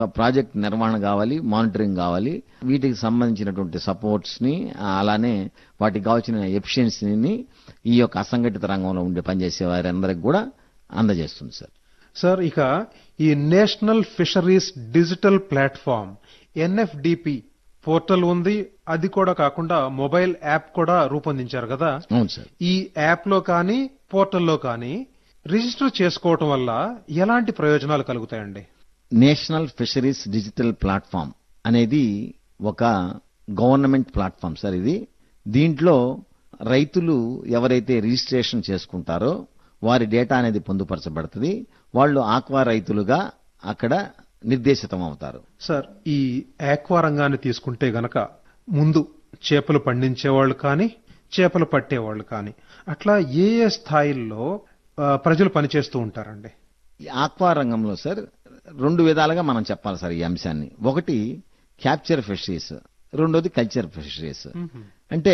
Project నిర్వహణ కావాలి monitoring కావాలి వీటికి సంబంధించినటువంటి సపోర్ట్స్ ని అలానే వాటికి కావాల్సిన ఎఫిషియన్సీని ఈ యొక్క అసంఘటిత రంగంలో ఉండే పనిచేసే వారందరికి కూడా అందజేస్తుంది సార్ సార్ ఇక ఈ national fisheries digital platform NFDP portal ఉంది అది కూడా కాకుండా మొబైల్ యాప్ కూడా రూపొందించారు కదా అవును సార్ ఈ యాప్ లో కానీ పోర్టల్లో కానీ రిజిస్టర్ చేసుకోవటం వల్ల ఎలాంటి ప్రయోజనాలు కలుగుతాయండి నేషనల్ ఫిషరీస్ డిజిటల్ ప్లాట్ఫామ్ అనేది ఒక గవర్నమెంట్ ప్లాట్ఫామ్ సార్ ఇది దీంట్లో రైతులు ఎవరైతే రిజిస్ట్రేషన్ చేసుకుంటారో వారి డేటా అనేది పొందుపరచబడుతుంది వాళ్ళు ఆక్వా రైతులుగా అక్కడ నిర్దేశితం అవుతారు సార్ ఈ ఆక్వా రంగాన్ని తీసుకుంటే గనక ముందు చేపలు పండించేవాళ్ళు కానీ చేపలు పట్టేవాళ్ళు కానీ అట్లా ఏ ఏ స్థాయిల్లో ఆ, ప్రజలు పనిచేస్తూ ఉంటారండి ఈ ఆక్వా రంగంలో సార్ రెండు విధాలుగా మనం చెప్పాలి సార్ ఈ అంశాన్ని ఒకటి క్యాప్చర్ ఫిషరీస్ రెండోది కల్చర్ ఫిషరీస్ అంటే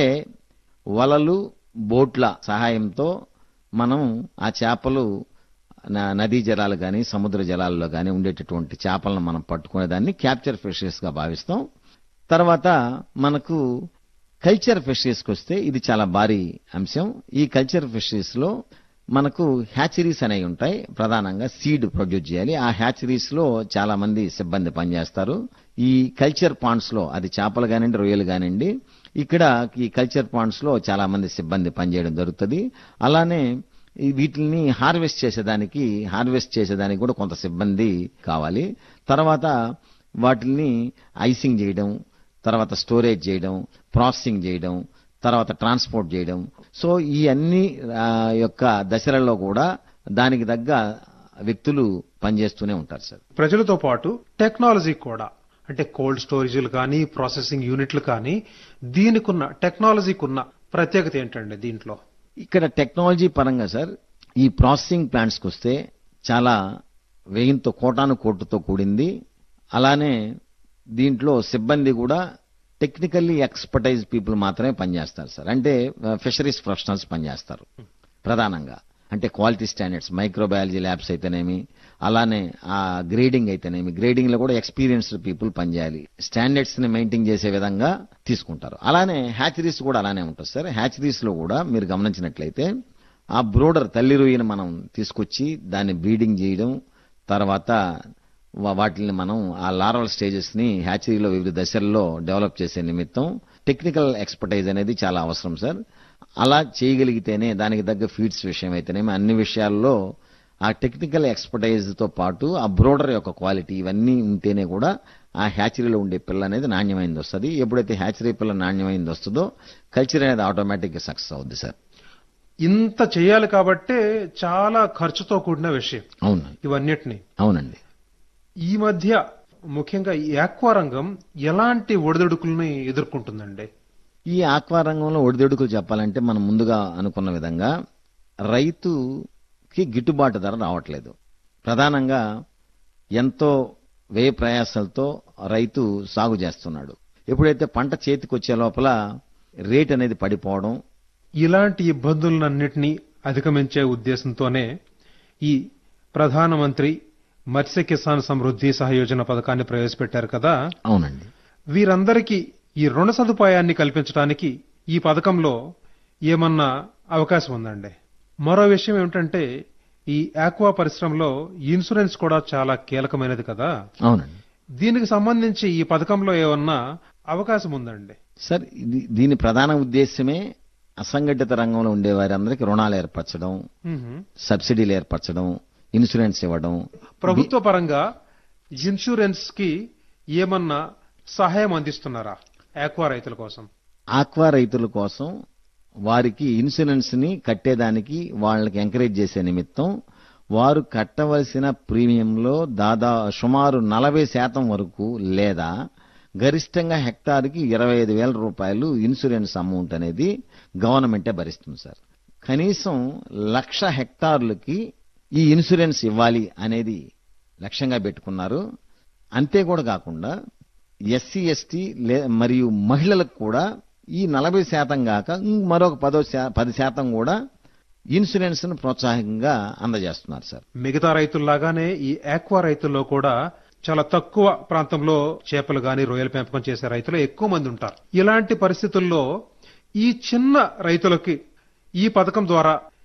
వలలు బోట్ల సహాయంతో మనం ఆ చేపలు న- నదీ జలాలు కానీ సముద్ర జలాల్లో కానీ ఉండేటటువంటి చేపలను మనం పట్టుకునే దాన్ని క్యాప్చర్ ఫిషరీస్ గా భావిస్తాం తర్వాత మనకు కల్చర్ ఫిషరీస్కి వస్తే ఇది చాలా భారీ అంశం ఈ కల్చర్ ఫిషరీస్ లో మనకు హ్యాచరీస్ అనేవి ఉంటాయి ప్రధానంగా సీడ్ ప్రొడ్యూస్ చేయాలి ఆ హ్యాచరీస్ లో చాలా మంది సిబ్బంది పనిచేస్తారు ఈ కల్చర్ పాండ్స్ లో అది చేపలు కానివ్వండి రొయ్యలు కానివ్వండి ఇక్కడ ఈ కల్చర్ పాండ్స్ లో చాలా మంది సిబ్బంది పనిచేయడం జరుగుతుంది అలానే ఈ వీటిని హార్వెస్ట్ చేసేదానికి హార్వెస్ట్ చేసేదానికి కూడా కొంత సిబ్బంది కావాలి తర్వాత వాటిని ఐసింగ్ చేయడం తర్వాత స్టోరేజ్ చేయడం ప్రాసెసింగ్ చేయడం తర్వాత ట్రాన్స్పోర్ట్ చేయడం సో ఈ అన్ని ఆ, యొక్క దశలలో కూడా దానికి తగ్గ వ్యక్తులు పనిచేస్తూనే ఉంటారు సార్ ప్రజలతో పాటు టెక్నాలజీ కూడా అంటే కోల్డ్ స్టోరేజీలు కానీ ప్రాసెసింగ్ యూనిట్లు కానీ దీనికున్న టెక్నాలజీకున్న ప్రత్యేకత ఏంటండి దీంట్లో ఇక్కడ టెక్నాలజీ పరంగా సార్ ఈ ప్రాసెసింగ్ ప్లాంట్స్కి వస్తే చాలా వ్యయంతో కోటాను కోటుతో కూడింది అలానే దీంట్లో సిబ్బంది కూడా టెక్నికల్లీ ఎక్స్పర్టైజ్ పీపుల్ మాత్రమే పనిచేస్తారు సార్ అంటే ఫిషరీస్ ప్రొఫెషనల్స్ పనిచేస్తారు ప్రధానంగా అంటే క్వాలిటీ స్టాండర్డ్స్ మైక్రోబయాలజీ ల్యాబ్స్ అయితేనేమి అలానే ఆ గ్రేడింగ్ అయితేనేమి గ్రేడింగ్ లో కూడా ఎక్స్పీరియన్స్డ్ పీపుల్ పనిచేయాలి స్టాండర్డ్స్ ని మెయింటైన్ చేసే విధంగా తీసుకుంటారు అలానే హ్యాచరీస్ కూడా అలానే ఉంటుంది సార్ హ్యాచరీస్ లో కూడా మీరు గమనించినట్లయితే ఆ బ్రోడర్ తల్లి రొయ్యని మనం తీసుకొచ్చి దాన్ని బ్రీడింగ్ చేయడం తర్వాత వా- వాటిని మనం ఆ లార్వల్ స్టేజెస్ ని హ్యాచరీలో వివిధ దశల్లో డెవలప్ చేసే నిమిత్తం టెక్నికల్ ఎక్స్పర్టైజ్ అనేది చాలా అవసరం సార్ అలా చేయగలిగితేనే దానికి తగ్గ ఫీడ్స్ విషయం అయితేనేమి అన్ని విషయాల్లో ఆ టెక్నికల్ ఎక్స్పర్టైజ్ తో పాటు ఆ బ్రోడర్ యొక్క క్వాలిటీ ఇవన్నీ ఉంటేనే కూడా ఆ హ్యాచరీలో ఉండే పిల్ల అనేది నాణ్యమైంది వస్తుంది ఎప్పుడైతే హ్యాచరీ పిల్ల నాణ్యమైంది వస్తుందో కల్చర్ అనేది ఆటోమేటిక్ గా సక్సెస్ అవుద్ది సార్ ఇంత చేయాలి కాబట్టే చాలా ఖర్చుతో కూడిన విషయం అవును ఇవన్నిటిని అవునండి ఈ మధ్య ముఖ్యంగా ఈ ఆక్వా రంగం ఎలాంటి ఒడిదుడుకుల్ని ఎదుర్కొంటుందండి ఈ ఆక్వా రంగంలో ఒడిదొడుకులు చెప్పాలంటే మనం ముందుగా అనుకున్న విధంగా రైతుకి గిట్టుబాటు ధర రావట్లేదు ప్రధానంగా ఎంతో వ్యయ ప్రయాసాలతో రైతు సాగు చేస్తున్నాడు ఎప్పుడైతే పంట చేతికి వచ్చే లోపల రేట్ అనేది పడిపోవడం ఇలాంటి ఇబ్బందులన్నింటినీ అధిగమించే ఉద్దేశంతోనే ఈ ప్రధానమంత్రి మత్స్య కిసాన్ సమృద్ధి సహయోజన పథకాన్ని ప్రవేశపెట్టారు కదా అవునండి వీరందరికీ ఈ రుణ సదుపాయాన్ని కల్పించడానికి ఈ పథకంలో ఏమన్నా అవకాశం ఉందండి మరో విషయం ఏమిటంటే ఈ ఆక్వా పరిశ్రమలో ఇన్సూరెన్స్ కూడా చాలా కీలకమైనది కదా అవునండి దీనికి సంబంధించి ఈ పథకంలో ఏమన్నా అవకాశం ఉందండి సార్ ఇది దీని ప్రధాన ఉద్దేశమే అసంఘటిత రంగంలో ఉండే వారందరికీ రుణాలు ఏర్పరచడం మ్మ్. సబ్సిడీలు ఏర్పరచడం ఇన్సూరెన్స్ ఇవ్వడం ప్రభుత్వ పరంగా ఇన్సూరెన్స్ కి ఏమన్నా సహాయం అందిస్తున్నారా ఆక్వా రైతుల కోసం ఆక్వా రైతుల కోసం వారికి ఇన్సూరెన్స్ ని కట్టేదానికి వాళ్ళకి ఎంకరేజ్ చేసే నిమిత్తం వారు కట్టవలసిన ప్రీమియంలో దాదా సుమారు నలభై శాతం వరకు లేదా గరిష్టంగా హెక్టార్కి ఇరవై ఐదు వేల రూపాయలు ఇన్సూరెన్స్ అమౌంట్ అనేది గవర్నమెంటే భరిస్తుంది సార్ కనీసం లక్ష హెక్టార్లకి ఈ ఇన్సూరెన్స్ ఇవ్వాలి అనేది లక్ష్యంగా పెట్టుకున్నారు అంతే కూడా కాకుండా ఎస్సీ ఎస్టీ లే మరియు మహిళలకు కూడా ఈ నలభై శాతం కాక ఇంక మరొక పదో శా- పది శాతం కూడా ఇన్సూరెన్స్ ను ప్రోత్సాహకంగా అందజేస్తున్నారు సార్ మిగతా రైతుల్లాగానే ఈ ఆక్వా రైతుల్లో కూడా చాలా తక్కువ ప్రాంతంలో చేపలు గాని రొయ్యల పెంపకం చేసే రైతులు ఎక్కువ మంది ఉంటారు ఇలాంటి పరిస్థితుల్లో ఈ చిన్న రైతులకి ఈ పథకం ద్వారా